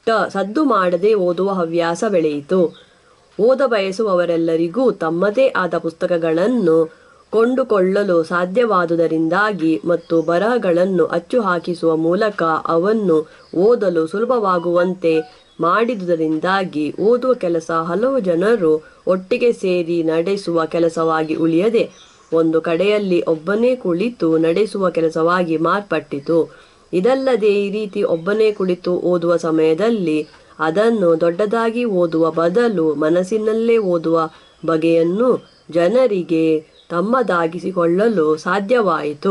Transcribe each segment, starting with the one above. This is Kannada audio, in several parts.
ಟ ಸದ್ದು ಮಾಡದೆ ಓದುವ ಹವ್ಯಾಸ ಬೆಳೆಯಿತು ಓದ ಬಯಸುವವರೆಲ್ಲರಿಗೂ ತಮ್ಮದೇ ಆದ ಪುಸ್ತಕಗಳನ್ನು ಕೊಂಡುಕೊಳ್ಳಲು ಸಾಧ್ಯವಾದುದರಿಂದಾಗಿ ಮತ್ತು ಬರಹಗಳನ್ನು ಅಚ್ಚು ಹಾಕಿಸುವ ಮೂಲಕ ಅವನ್ನು ಓದಲು ಸುಲಭವಾಗುವಂತೆ ಮಾಡಿದುದರಿಂದಾಗಿ ಓದುವ ಕೆಲಸ ಹಲವು ಜನರು ಒಟ್ಟಿಗೆ ಸೇರಿ ನಡೆಸುವ ಕೆಲಸವಾಗಿ ಉಳಿಯದೆ ಒಂದು ಕಡೆಯಲ್ಲಿ ಒಬ್ಬನೇ ಕುಳಿತು ನಡೆಸುವ ಕೆಲಸವಾಗಿ ಮಾರ್ಪಟ್ಟಿತು ಇದಲ್ಲದೆ ಈ ರೀತಿ ಒಬ್ಬನೇ ಕುಳಿತು ಓದುವ ಸಮಯದಲ್ಲಿ ಅದನ್ನು ದೊಡ್ಡದಾಗಿ ಓದುವ ಬದಲು ಮನಸ್ಸಿನಲ್ಲೇ ಓದುವ ಬಗೆಯನ್ನು ಜನರಿಗೆ ತಮ್ಮದಾಗಿಸಿಕೊಳ್ಳಲು ಸಾಧ್ಯವಾಯಿತು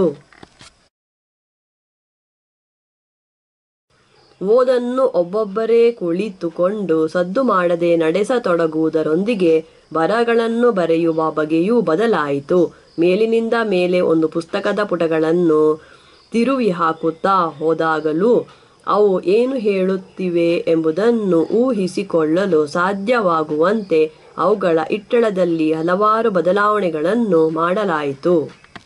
ಓದನ್ನು ಒಬ್ಬೊಬ್ಬರೇ ಕುಳಿತುಕೊಂಡು ಸದ್ದು ಮಾಡದೆ ನಡೆಸತೊಡಗುವುದರೊಂದಿಗೆ ಬರಹಗಳನ್ನು ಬರೆಯುವ ಬಗೆಯೂ ಬದಲಾಯಿತು ಮೇಲಿನಿಂದ ಮೇಲೆ ಒಂದು ಪುಸ್ತಕದ ಪುಟಗಳನ್ನು ತಿರುವಿ ಹಾಕುತ್ತಾ ಹೋದಾಗಲೂ ಅವು ಏನು ಹೇಳುತ್ತಿವೆ ಎಂಬುದನ್ನು ಊಹಿಸಿಕೊಳ್ಳಲು ಸಾಧ್ಯವಾಗುವಂತೆ ಅವುಗಳ ಇಟ್ಟಳದಲ್ಲಿ ಹಲವಾರು ಬದಲಾವಣೆಗಳನ್ನು ಮಾಡಲಾಯಿತು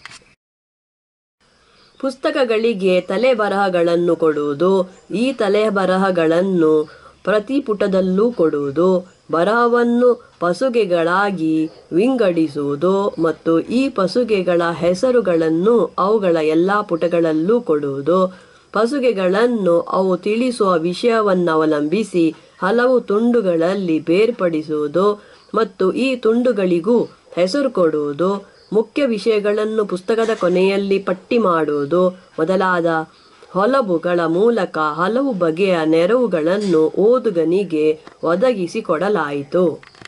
ಪುಸ್ತಕಗಳಿಗೆ ತಲೆ ಬರಹಗಳನ್ನು ಕೊಡುವುದು ಈ ತಲೆ ಬರಹಗಳನ್ನು ಪ್ರತಿ ಪುಟದಲ್ಲೂ ಕೊಡುವುದು ಬರಹವನ್ನು ಪಸುಗೆಗಳಾಗಿ ವಿಂಗಡಿಸುವುದು ಮತ್ತು ಈ ಪಸುಗೆಗಳ ಹೆಸರುಗಳನ್ನು ಅವುಗಳ ಎಲ್ಲ ಪುಟಗಳಲ್ಲೂ ಕೊಡುವುದು ಪಸುಗೆಗಳನ್ನು ಅವು ತಿಳಿಸುವ ವಿಷಯವನ್ನವಲಂಬಿಸಿ ಹಲವು ತುಂಡುಗಳಲ್ಲಿ ಬೇರ್ಪಡಿಸುವುದು ಮತ್ತು ಈ ತುಂಡುಗಳಿಗೂ ಹೆಸರು ಕೊಡುವುದು ಮುಖ್ಯ ವಿಷಯಗಳನ್ನು ಪುಸ್ತಕದ ಕೊನೆಯಲ್ಲಿ ಪಟ್ಟಿ ಮಾಡುವುದು ಮೊದಲಾದ ಹೊಲಬುಗಳ ಮೂಲಕ ಹಲವು ಬಗೆಯ ನೆರವುಗಳನ್ನು ಓದುಗನಿಗೆ ಒದಗಿಸಿಕೊಡಲಾಯಿತು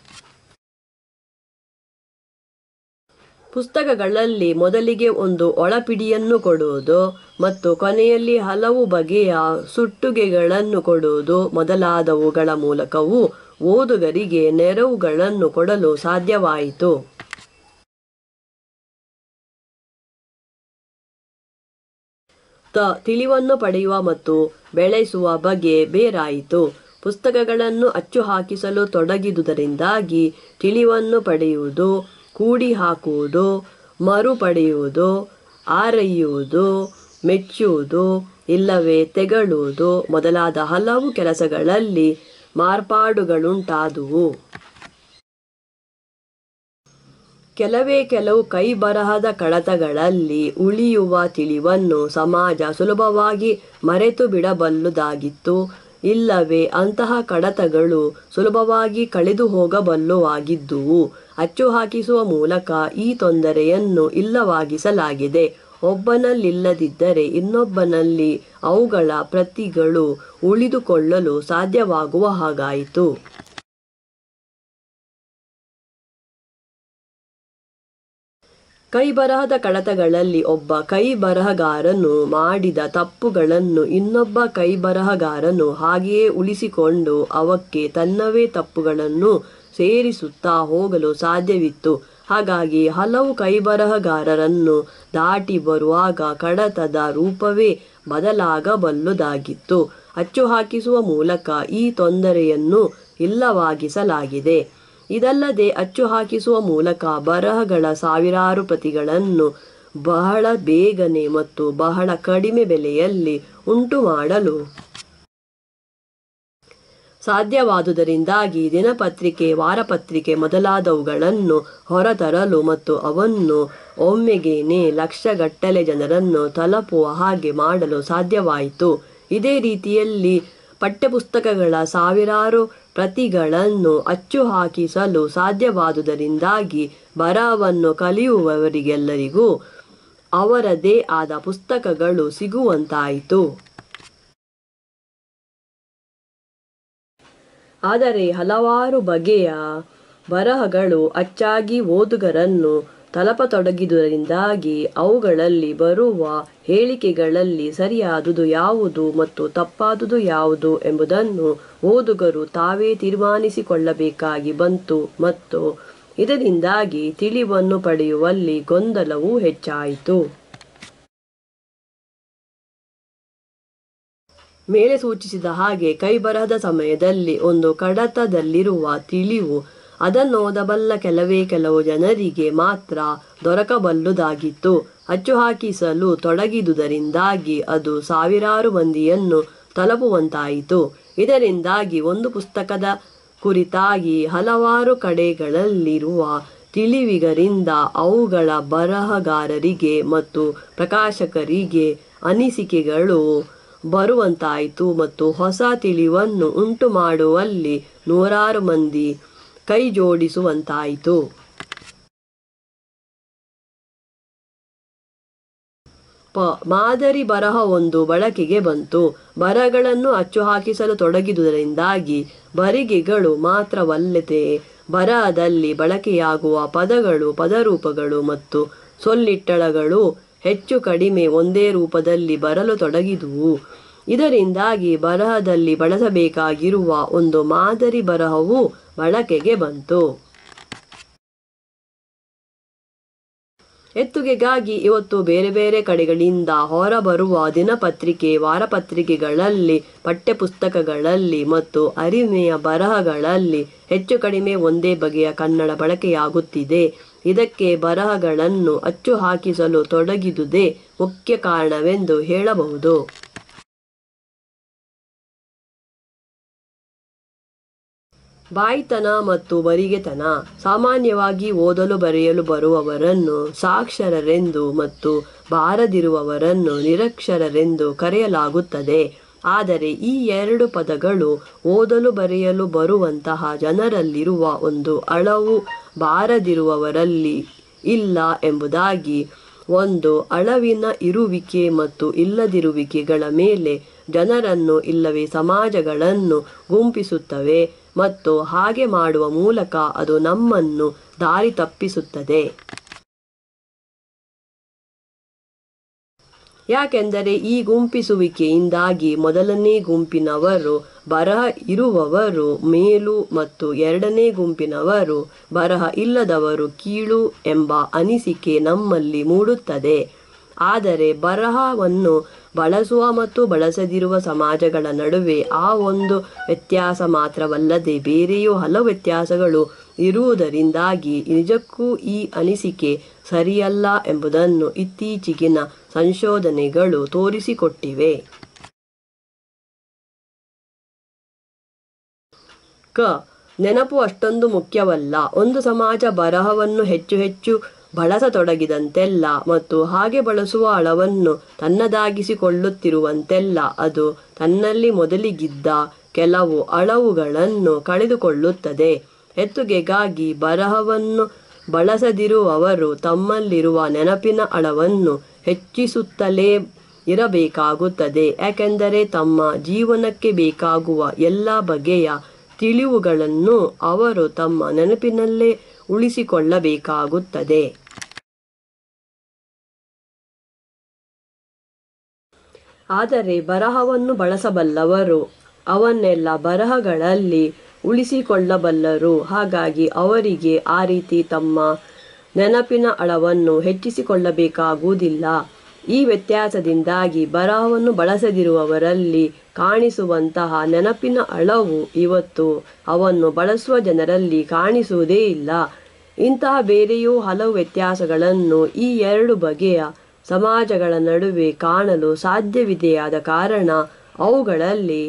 ಪುಸ್ತಕಗಳಲ್ಲಿ ಮೊದಲಿಗೆ ಒಂದು ಒಳಪಿಡಿಯನ್ನು ಕೊಡುವುದು ಮತ್ತು ಕೊನೆಯಲ್ಲಿ ಹಲವು ಬಗೆಯ ಸುಟ್ಟುಗೆಗಳನ್ನು ಕೊಡುವುದು ಮೊದಲಾದವುಗಳ ಮೂಲಕವೂ ಓದುಗರಿಗೆ ನೆರವುಗಳನ್ನು ಕೊಡಲು ಸಾಧ್ಯವಾಯಿತು ತ ತಿಳಿವನ್ನು ಪಡೆಯುವ ಮತ್ತು ಬೆಳೆಸುವ ಬಗೆ ಬೇರಾಯಿತು ಪುಸ್ತಕಗಳನ್ನು ಅಚ್ಚು ಹಾಕಿಸಲು ತೊಡಗಿದುದರಿಂದಾಗಿ ತಿಳಿವನ್ನು ಪಡೆಯುವುದು ಕೂಡಿ ಹಾಕುವುದು ಮರುಪಡೆಯುವುದು ಆರೈಯುವುದು ಮೆಚ್ಚುವುದು ಇಲ್ಲವೇ ತೆಗಳುವುದು ಮೊದಲಾದ ಹಲವು ಕೆಲಸಗಳಲ್ಲಿ ಮಾರ್ಪಾಡುಗಳುಂಟಾದುವು ಕೆಲವೇ ಕೆಲವು ಕೈಬರಹದ ಕಡತಗಳಲ್ಲಿ ಉಳಿಯುವ ತಿಳಿವನ್ನು ಸಮಾಜ ಸುಲಭವಾಗಿ ಮರೆತು ಬಿಡಬಲ್ಲುದಾಗಿತ್ತು ಇಲ್ಲವೇ ಅಂತಹ ಕಡತಗಳು ಸುಲಭವಾಗಿ ಕಳೆದು ಹೋಗಬಲ್ಲುವಾಗಿದ್ದುವು ಅಚ್ಚು ಹಾಕಿಸುವ ಮೂಲಕ ಈ ತೊಂದರೆಯನ್ನು ಇಲ್ಲವಾಗಿಸಲಾಗಿದೆ ಒಬ್ಬನಲ್ಲಿಲ್ಲದಿದ್ದರೆ ಇನ್ನೊಬ್ಬನಲ್ಲಿ ಅವುಗಳ ಪ್ರತಿಗಳು ಉಳಿದುಕೊಳ್ಳಲು ಸಾಧ್ಯವಾಗುವ ಹಾಗಾಯಿತು ಕೈಬರಹದ ಕಡತಗಳಲ್ಲಿ ಒಬ್ಬ ಕೈಬರಹಗಾರನು ಮಾಡಿದ ತಪ್ಪುಗಳನ್ನು ಇನ್ನೊಬ್ಬ ಕೈಬರಹಗಾರನು ಹಾಗೆಯೇ ಉಳಿಸಿಕೊಂಡು ಅವಕ್ಕೆ ತನ್ನವೇ ತಪ್ಪುಗಳನ್ನು ಸೇರಿಸುತ್ತಾ ಹೋಗಲು ಸಾಧ್ಯವಿತ್ತು ಹಾಗಾಗಿ ಹಲವು ಕೈಬರಹಗಾರರನ್ನು ದಾಟಿ ಬರುವಾಗ ಕಡತದ ರೂಪವೇ ಬದಲಾಗಬಲ್ಲುದಾಗಿತ್ತು ಅಚ್ಚು ಹಾಕಿಸುವ ಮೂಲಕ ಈ ತೊಂದರೆಯನ್ನು ಇಲ್ಲವಾಗಿಸಲಾಗಿದೆ ಇದಲ್ಲದೆ ಅಚ್ಚು ಹಾಕಿಸುವ ಮೂಲಕ ಬರಹಗಳ ಸಾವಿರಾರು ಪ್ರತಿಗಳನ್ನು ಬಹಳ ಬೇಗನೆ ಮತ್ತು ಬಹಳ ಕಡಿಮೆ ಬೆಲೆಯಲ್ಲಿ ಉಂಟು ಮಾಡಲು ಸಾಧ್ಯವಾದುದರಿಂದಾಗಿ ದಿನಪತ್ರಿಕೆ ವಾರಪತ್ರಿಕೆ ಮೊದಲಾದವುಗಳನ್ನು ಹೊರತರಲು ಮತ್ತು ಅವನ್ನು ಒಮ್ಮೆಗೇನೆ ಲಕ್ಷಗಟ್ಟಲೆ ಜನರನ್ನು ತಲುಪುವ ಹಾಗೆ ಮಾಡಲು ಸಾಧ್ಯವಾಯಿತು ಇದೇ ರೀತಿಯಲ್ಲಿ ಪಠ್ಯಪುಸ್ತಕಗಳ ಸಾವಿರಾರು ಪ್ರತಿಗಳನ್ನು ಅಚ್ಚು ಹಾಕಿಸಲು ಸಾಧ್ಯವಾದುದರಿಂದಾಗಿ ಬರಹವನ್ನು ಕಲಿಯುವವರಿಗೆಲ್ಲರಿಗೂ ಅವರದೇ ಆದ ಪುಸ್ತಕಗಳು ಸಿಗುವಂತಾಯಿತು ಆದರೆ ಹಲವಾರು ಬಗೆಯ ಬರಹಗಳು ಅಚ್ಚಾಗಿ ಓದುಗರನ್ನು ತಲುಪತೊಡಗಿದುದರಿಂದಾಗಿ ಅವುಗಳಲ್ಲಿ ಬರುವ ಹೇಳಿಕೆಗಳಲ್ಲಿ ಸರಿಯಾದುದು ಯಾವುದು ಮತ್ತು ತಪ್ಪಾದುದು ಯಾವುದು ಎಂಬುದನ್ನು ಓದುಗರು ತಾವೇ ತೀರ್ಮಾನಿಸಿಕೊಳ್ಳಬೇಕಾಗಿ ಬಂತು ಮತ್ತು ಇದರಿಂದಾಗಿ ತಿಳಿವನ್ನು ಪಡೆಯುವಲ್ಲಿ ಗೊಂದಲವೂ ಹೆಚ್ಚಾಯಿತು ಮೇಲೆ ಸೂಚಿಸಿದ ಹಾಗೆ ಕೈಬರಹದ ಸಮಯದಲ್ಲಿ ಒಂದು ಕಡತದಲ್ಲಿರುವ ತಿಳಿವು ಅದನ್ನು ಓದಬಲ್ಲ ಕೆಲವೇ ಕೆಲವು ಜನರಿಗೆ ಮಾತ್ರ ದೊರಕಬಲ್ಲುದಾಗಿತ್ತು ಅಚ್ಚು ಹಾಕಿಸಲು ತೊಡಗಿದುದರಿಂದಾಗಿ ಅದು ಸಾವಿರಾರು ಮಂದಿಯನ್ನು ತಲುಪುವಂತಾಯಿತು ಇದರಿಂದಾಗಿ ಒಂದು ಪುಸ್ತಕದ ಕುರಿತಾಗಿ ಹಲವಾರು ಕಡೆಗಳಲ್ಲಿರುವ ತಿಳಿವಿಗರಿಂದ ಅವುಗಳ ಬರಹಗಾರರಿಗೆ ಮತ್ತು ಪ್ರಕಾಶಕರಿಗೆ ಅನಿಸಿಕೆಗಳು ಬರುವಂತಾಯಿತು ಮತ್ತು ಹೊಸ ತಿಳಿವನ್ನು ಉಂಟು ಮಾಡುವಲ್ಲಿ ನೂರಾರು ಮಂದಿ ಕೈ ಜೋಡಿಸುವಂತಾಯಿತು ಪ ಮಾದರಿ ಬರಹ ಒಂದು ಬಳಕೆಗೆ ಬಂತು ಬರಹಗಳನ್ನು ಅಚ್ಚು ಹಾಕಿಸಲು ತೊಡಗಿದುದರಿಂದಾಗಿ ಬರಿಗೆಗಳು ಮಾತ್ರವಲ್ಲದೆ ಬರಹದಲ್ಲಿ ಬಳಕೆಯಾಗುವ ಪದಗಳು ಪದರೂಪಗಳು ಮತ್ತು ಸೊಲ್ಲಿಟ್ಟಳಗಳು ಹೆಚ್ಚು ಕಡಿಮೆ ಒಂದೇ ರೂಪದಲ್ಲಿ ಬರಲು ತೊಡಗಿದುವು ಇದರಿಂದಾಗಿ ಬರಹದಲ್ಲಿ ಬಳಸಬೇಕಾಗಿರುವ ಒಂದು ಮಾದರಿ ಬರಹವು ಬಳಕೆಗೆ ಬಂತು ಎತ್ತುಗೆಗಾಗಿ ಇವತ್ತು ಬೇರೆ ಬೇರೆ ಕಡೆಗಳಿಂದ ಹೊರಬರುವ ದಿನಪತ್ರಿಕೆ ವಾರಪತ್ರಿಕೆಗಳಲ್ಲಿ ಪಠ್ಯಪುಸ್ತಕಗಳಲ್ಲಿ ಮತ್ತು ಅರಿಮೆಯ ಬರಹಗಳಲ್ಲಿ ಹೆಚ್ಚು ಕಡಿಮೆ ಒಂದೇ ಬಗೆಯ ಕನ್ನಡ ಬಳಕೆಯಾಗುತ್ತಿದೆ ಇದಕ್ಕೆ ಬರಹಗಳನ್ನು ಅಚ್ಚು ಹಾಕಿಸಲು ತೊಡಗಿದುದೇ ಮುಖ್ಯ ಕಾರಣವೆಂದು ಹೇಳಬಹುದು ಬಾಯ್ತನ ಮತ್ತು ಬರಿಗೆತನ ಸಾಮಾನ್ಯವಾಗಿ ಓದಲು ಬರೆಯಲು ಬರುವವರನ್ನು ಸಾಕ್ಷರರೆಂದು ಮತ್ತು ಬಾರದಿರುವವರನ್ನು ನಿರಕ್ಷರರೆಂದು ಕರೆಯಲಾಗುತ್ತದೆ ಆದರೆ ಈ ಎರಡು ಪದಗಳು ಓದಲು ಬರೆಯಲು ಬರುವಂತಹ ಜನರಲ್ಲಿರುವ ಒಂದು ಅಳವು ಬಾರದಿರುವವರಲ್ಲಿ ಇಲ್ಲ ಎಂಬುದಾಗಿ ಒಂದು ಅಳವಿನ ಇರುವಿಕೆ ಮತ್ತು ಇಲ್ಲದಿರುವಿಕೆಗಳ ಮೇಲೆ ಜನರನ್ನು ಇಲ್ಲವೇ ಸಮಾಜಗಳನ್ನು ಗುಂಪಿಸುತ್ತವೆ ಮತ್ತು ಹಾಗೆ ಮಾಡುವ ಮೂಲಕ ಅದು ನಮ್ಮನ್ನು ದಾರಿ ತಪ್ಪಿಸುತ್ತದೆ ಯಾಕೆಂದರೆ ಈ ಗುಂಪಿಸುವಿಕೆಯಿಂದಾಗಿ ಮೊದಲನೇ ಗುಂಪಿನವರು ಬರಹ ಇರುವವರು ಮೇಲು ಮತ್ತು ಎರಡನೇ ಗುಂಪಿನವರು ಬರಹ ಇಲ್ಲದವರು ಕೀಳು ಎಂಬ ಅನಿಸಿಕೆ ನಮ್ಮಲ್ಲಿ ಮೂಡುತ್ತದೆ ಆದರೆ ಬರಹವನ್ನು ಬಳಸುವ ಮತ್ತು ಬಳಸದಿರುವ ಸಮಾಜಗಳ ನಡುವೆ ಆ ಒಂದು ವ್ಯತ್ಯಾಸ ಮಾತ್ರವಲ್ಲದೆ ಬೇರೆಯೂ ಹಲವು ವ್ಯತ್ಯಾಸಗಳು ಇರುವುದರಿಂದಾಗಿ ನಿಜಕ್ಕೂ ಈ ಅನಿಸಿಕೆ ಸರಿಯಲ್ಲ ಎಂಬುದನ್ನು ಇತ್ತೀಚಿಗಿನ ಸಂಶೋಧನೆಗಳು ತೋರಿಸಿಕೊಟ್ಟಿವೆ ಕ ನೆನಪು ಅಷ್ಟೊಂದು ಮುಖ್ಯವಲ್ಲ ಒಂದು ಸಮಾಜ ಬರಹವನ್ನು ಹೆಚ್ಚು ಹೆಚ್ಚು ಬಳಸತೊಡಗಿದಂತೆಲ್ಲ ಮತ್ತು ಹಾಗೆ ಬಳಸುವ ಅಳವನ್ನು ತನ್ನದಾಗಿಸಿಕೊಳ್ಳುತ್ತಿರುವಂತೆಲ್ಲ ಅದು ತನ್ನಲ್ಲಿ ಮೊದಲಿಗಿದ್ದ ಕೆಲವು ಅಳವುಗಳನ್ನು ಕಳೆದುಕೊಳ್ಳುತ್ತದೆ ಎತ್ತುಗೆಗಾಗಿ ಬರಹವನ್ನು ಬಳಸದಿರುವವರು ತಮ್ಮಲ್ಲಿರುವ ನೆನಪಿನ ಅಳವನ್ನು ಹೆಚ್ಚಿಸುತ್ತಲೇ ಇರಬೇಕಾಗುತ್ತದೆ ಯಾಕೆಂದರೆ ತಮ್ಮ ಜೀವನಕ್ಕೆ ಬೇಕಾಗುವ ಎಲ್ಲ ಬಗೆಯ ತಿಳಿವುಗಳನ್ನು ಅವರು ತಮ್ಮ ನೆನಪಿನಲ್ಲೇ ಉಳಿಸಿಕೊಳ್ಳಬೇಕಾಗುತ್ತದೆ ಆದರೆ ಬರಹವನ್ನು ಬಳಸಬಲ್ಲವರು ಅವನ್ನೆಲ್ಲ ಬರಹಗಳಲ್ಲಿ ಉಳಿಸಿಕೊಳ್ಳಬಲ್ಲರು ಹಾಗಾಗಿ ಅವರಿಗೆ ಆ ರೀತಿ ತಮ್ಮ ನೆನಪಿನ ಅಳವನ್ನು ಹೆಚ್ಚಿಸಿಕೊಳ್ಳಬೇಕಾಗುವುದಿಲ್ಲ ಈ ವ್ಯತ್ಯಾಸದಿಂದಾಗಿ ಬರಹವನ್ನು ಬಳಸದಿರುವವರಲ್ಲಿ ಕಾಣಿಸುವಂತಹ ನೆನಪಿನ ಅಳವು ಇವತ್ತು ಅವನ್ನು ಬಳಸುವ ಜನರಲ್ಲಿ ಕಾಣಿಸುವುದೇ ಇಲ್ಲ ಇಂತಹ ಬೇರೆಯೂ ಹಲವು ವ್ಯತ್ಯಾಸಗಳನ್ನು ಈ ಎರಡು ಬಗೆಯ ಸಮಾಜಗಳ ನಡುವೆ ಕಾಣಲು ಸಾಧ್ಯವಿದೆಯಾದ ಕಾರಣ ಅವುಗಳಲ್ಲಿ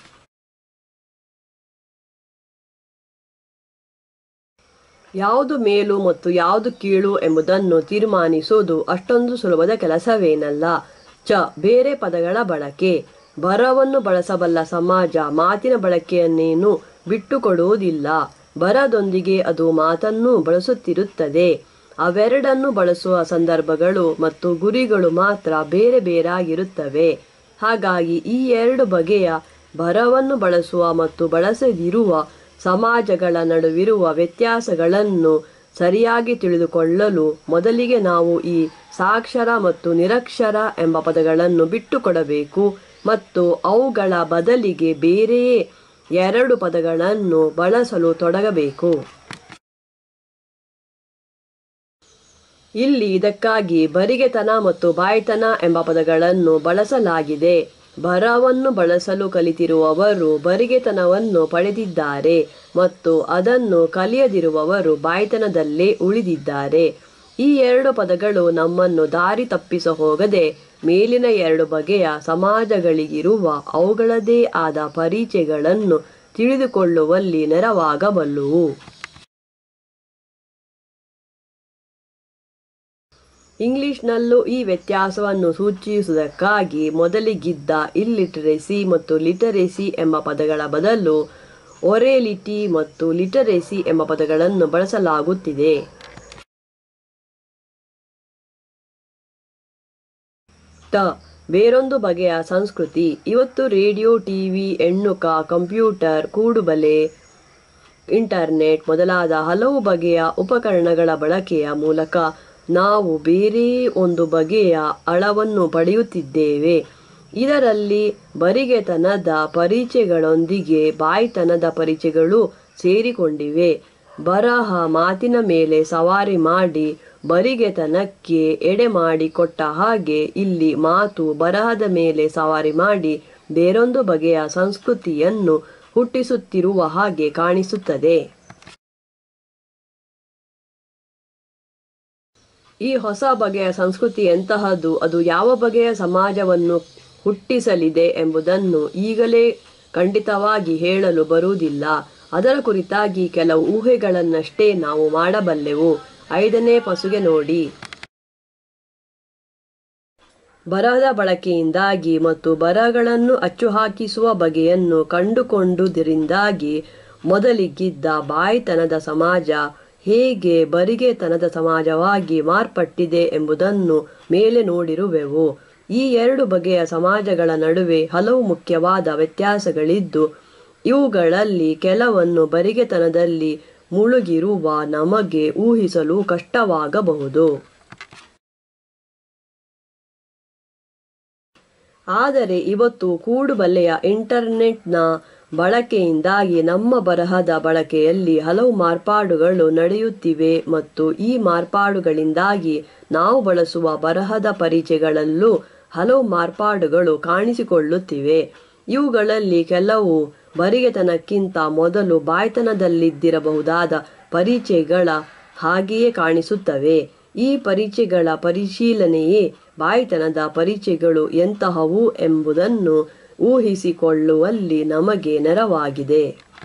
ಯಾವುದು ಮೇಲು ಮತ್ತು ಯಾವುದು ಕೀಳು ಎಂಬುದನ್ನು ತೀರ್ಮಾನಿಸುವುದು ಅಷ್ಟೊಂದು ಸುಲಭದ ಕೆಲಸವೇನಲ್ಲ ಚ ಬೇರೆ ಪದಗಳ ಬಳಕೆ ಬರವನ್ನು ಬಳಸಬಲ್ಲ ಸಮಾಜ ಮಾತಿನ ಬಳಕೆಯನ್ನೇನು ಬಿಟ್ಟುಕೊಡುವುದಿಲ್ಲ ಬರದೊಂದಿಗೆ ಅದು ಮಾತನ್ನೂ ಬಳಸುತ್ತಿರುತ್ತದೆ ಅವೆರಡನ್ನು ಬಳಸುವ ಸಂದರ್ಭಗಳು ಮತ್ತು ಗುರಿಗಳು ಮಾತ್ರ ಬೇರೆ ಬೇರಾಗಿರುತ್ತವೆ ಹಾಗಾಗಿ ಈ ಎರಡು ಬಗೆಯ ಬರವನ್ನು ಬಳಸುವ ಮತ್ತು ಬಳಸದಿರುವ ಸಮಾಜಗಳ ನಡುವಿರುವ ವ್ಯತ್ಯಾಸಗಳನ್ನು ಸರಿಯಾಗಿ ತಿಳಿದುಕೊಳ್ಳಲು ಮೊದಲಿಗೆ ನಾವು ಈ ಸಾಕ್ಷರ ಮತ್ತು ನಿರಕ್ಷರ ಎಂಬ ಪದಗಳನ್ನು ಬಿಟ್ಟುಕೊಡಬೇಕು ಮತ್ತು ಅವುಗಳ ಬದಲಿಗೆ ಬೇರೆಯೇ ಎರಡು ಪದಗಳನ್ನು ಬಳಸಲು ತೊಡಗಬೇಕು ಇಲ್ಲಿ ಇದಕ್ಕಾಗಿ ಬರಿಗೆತನ ಮತ್ತು ಬಾಯ್ತನ ಎಂಬ ಪದಗಳನ್ನು ಬಳಸಲಾಗಿದೆ ಬರವನ್ನು ಬಳಸಲು ಕಲಿತಿರುವವರು ಬರಿಗೆತನವನ್ನು ಪಡೆದಿದ್ದಾರೆ ಮತ್ತು ಅದನ್ನು ಕಲಿಯದಿರುವವರು ಬಾಯ್ತನದಲ್ಲೇ ಉಳಿದಿದ್ದಾರೆ ಈ ಎರಡು ಪದಗಳು ನಮ್ಮನ್ನು ದಾರಿ ತಪ್ಪಿಸ ಹೋಗದೆ ಮೇಲಿನ ಎರಡು ಬಗೆಯ ಸಮಾಜಗಳಿಗಿರುವ ಅವುಗಳದೇ ಆದ ಪರಿಚಯಗಳನ್ನು ತಿಳಿದುಕೊಳ್ಳುವಲ್ಲಿ ನೆರವಾಗಬಲ್ಲುವು ಇಂಗ್ಲಿಷ್ನಲ್ಲೂ ಈ ವ್ಯತ್ಯಾಸವನ್ನು ಸೂಚಿಸುವುದಕ್ಕಾಗಿ ಮೊದಲಿಗಿದ್ದ ಇಲ್ಲಿಟರೆಸಿ ಮತ್ತು ಲಿಟರೆಸಿ ಎಂಬ ಪದಗಳ ಬದಲು ಒರೇಲಿಟಿ ಮತ್ತು ಲಿಟರೆಸಿ ಎಂಬ ಪದಗಳನ್ನು ಬಳಸಲಾಗುತ್ತಿದೆ ಟ ಬೇರೊಂದು ಬಗೆಯ ಸಂಸ್ಕೃತಿ ಇವತ್ತು ರೇಡಿಯೋ ಟಿವಿ ಎಣ್ಣುಕ ಕಂಪ್ಯೂಟರ್ ಕೂಡುಬಲೆ ಇಂಟರ್ನೆಟ್ ಮೊದಲಾದ ಹಲವು ಬಗೆಯ ಉಪಕರಣಗಳ ಬಳಕೆಯ ಮೂಲಕ ನಾವು ಬೇರೆ ಒಂದು ಬಗೆಯ ಅಳವನ್ನು ಪಡೆಯುತ್ತಿದ್ದೇವೆ ಇದರಲ್ಲಿ ಬರಿಗೆತನದ ಪರಿಚಯಗಳೊಂದಿಗೆ ಬಾಯ್ತನದ ಪರಿಚಯಗಳು ಸೇರಿಕೊಂಡಿವೆ ಬರಹ ಮಾತಿನ ಮೇಲೆ ಸವಾರಿ ಮಾಡಿ ಬರಿಗೆತನಕ್ಕೆ ಎಡೆ ಮಾಡಿ ಕೊಟ್ಟ ಹಾಗೆ ಇಲ್ಲಿ ಮಾತು ಬರಹದ ಮೇಲೆ ಸವಾರಿ ಮಾಡಿ ಬೇರೊಂದು ಬಗೆಯ ಸಂಸ್ಕೃತಿಯನ್ನು ಹುಟ್ಟಿಸುತ್ತಿರುವ ಹಾಗೆ ಕಾಣಿಸುತ್ತದೆ ಈ ಹೊಸ ಬಗೆಯ ಸಂಸ್ಕೃತಿ ಎಂತಹದ್ದು ಅದು ಯಾವ ಬಗೆಯ ಸಮಾಜವನ್ನು ಹುಟ್ಟಿಸಲಿದೆ ಎಂಬುದನ್ನು ಈಗಲೇ ಖಂಡಿತವಾಗಿ ಹೇಳಲು ಬರುವುದಿಲ್ಲ ಅದರ ಕುರಿತಾಗಿ ಕೆಲವು ಊಹೆಗಳನ್ನಷ್ಟೇ ನಾವು ಮಾಡಬಲ್ಲೆವು ಐದನೇ ಪಸುಗೆ ನೋಡಿ ಬರಹದ ಬಳಕೆಯಿಂದಾಗಿ ಮತ್ತು ಬರಹಗಳನ್ನು ಅಚ್ಚುಹಾಕಿಸುವ ಬಗೆಯನ್ನು ಕಂಡುಕೊಂಡುದರಿಂದಾಗಿ ಮೊದಲಿಗಿದ್ದ ಬಾಯ್ತನದ ಸಮಾಜ ಹೇಗೆ ಬರಿಗೆತನದ ಸಮಾಜವಾಗಿ ಮಾರ್ಪಟ್ಟಿದೆ ಎಂಬುದನ್ನು ಮೇಲೆ ನೋಡಿರುವೆವು ಈ ಎರಡು ಬಗೆಯ ಸಮಾಜಗಳ ನಡುವೆ ಹಲವು ಮುಖ್ಯವಾದ ವ್ಯತ್ಯಾಸಗಳಿದ್ದು ಇವುಗಳಲ್ಲಿ ಕೆಲವನ್ನು ಬರಿಗೆತನದಲ್ಲಿ ಮುಳುಗಿರುವ ನಮಗೆ ಊಹಿಸಲು ಕಷ್ಟವಾಗಬಹುದು ಆದರೆ ಇವತ್ತು ಕೂಡುಬಲ್ಲೆಯ ಇಂಟರ್ನೆಟ್ನ ಬಳಕೆಯಿಂದಾಗಿ ನಮ್ಮ ಬರಹದ ಬಳಕೆಯಲ್ಲಿ ಹಲವು ಮಾರ್ಪಾಡುಗಳು ನಡೆಯುತ್ತಿವೆ ಮತ್ತು ಈ ಮಾರ್ಪಾಡುಗಳಿಂದಾಗಿ ನಾವು ಬಳಸುವ ಬರಹದ ಪರಿಚಯಗಳಲ್ಲೂ ಹಲವು ಮಾರ್ಪಾಡುಗಳು ಕಾಣಿಸಿಕೊಳ್ಳುತ್ತಿವೆ ಇವುಗಳಲ್ಲಿ ಕೆಲವು ಬರಿಗೆತನಕ್ಕಿಂತ ಮೊದಲು ಬಾಯ್ತನದಲ್ಲಿದ್ದಿರಬಹುದಾದ ಪರಿಚಯಗಳ ಹಾಗೆಯೇ ಕಾಣಿಸುತ್ತವೆ ಈ ಪರಿಚಯಗಳ ಪರಿಶೀಲನೆಯೇ ಬಾಯ್ತನದ ಪರಿಚಯಗಳು ಎಂತಹವು ಎಂಬುದನ್ನು ಊಹಿಸಿಕೊಳ್ಳುವಲ್ಲಿ ನಮಗೆ ನೆರವಾಗಿದೆ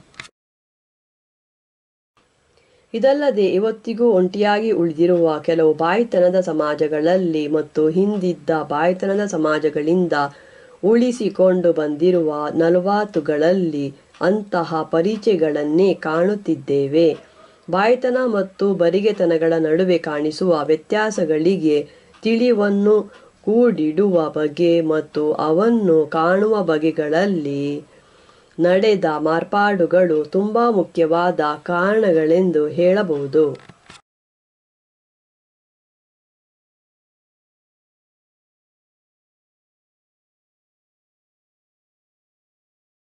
ಇದಲ್ಲದೆ ಇವತ್ತಿಗೂ ಒಂಟಿಯಾಗಿ ಉಳಿದಿರುವ ಕೆಲವು ಬಾಯ್ತನದ ಸಮಾಜಗಳಲ್ಲಿ ಮತ್ತು ಹಿಂದಿದ್ದ ಬಾಯ್ತನದ ಸಮಾಜಗಳಿಂದ ಉಳಿಸಿಕೊಂಡು ಬಂದಿರುವ ನಲವಾತುಗಳಲ್ಲಿ ಅಂತಹ ಪರಿಚಯಗಳನ್ನೇ ಕಾಣುತ್ತಿದ್ದೇವೆ ಬಾಯ್ತನ ಮತ್ತು ಬರಿಗೆತನಗಳ ನಡುವೆ ಕಾಣಿಸುವ ವ್ಯತ್ಯಾಸಗಳಿಗೆ ತಿಳಿವನ್ನು ಕೂಡಿಡುವ ಬಗೆ ಮತ್ತು ಅವನ್ನು ಕಾಣುವ ಬಗೆಗಳಲ್ಲಿ ನಡೆದ ಮಾರ್ಪಾಡುಗಳು ತುಂಬ ಮುಖ್ಯವಾದ ಕಾರಣಗಳೆಂದು ಹೇಳಬಹುದು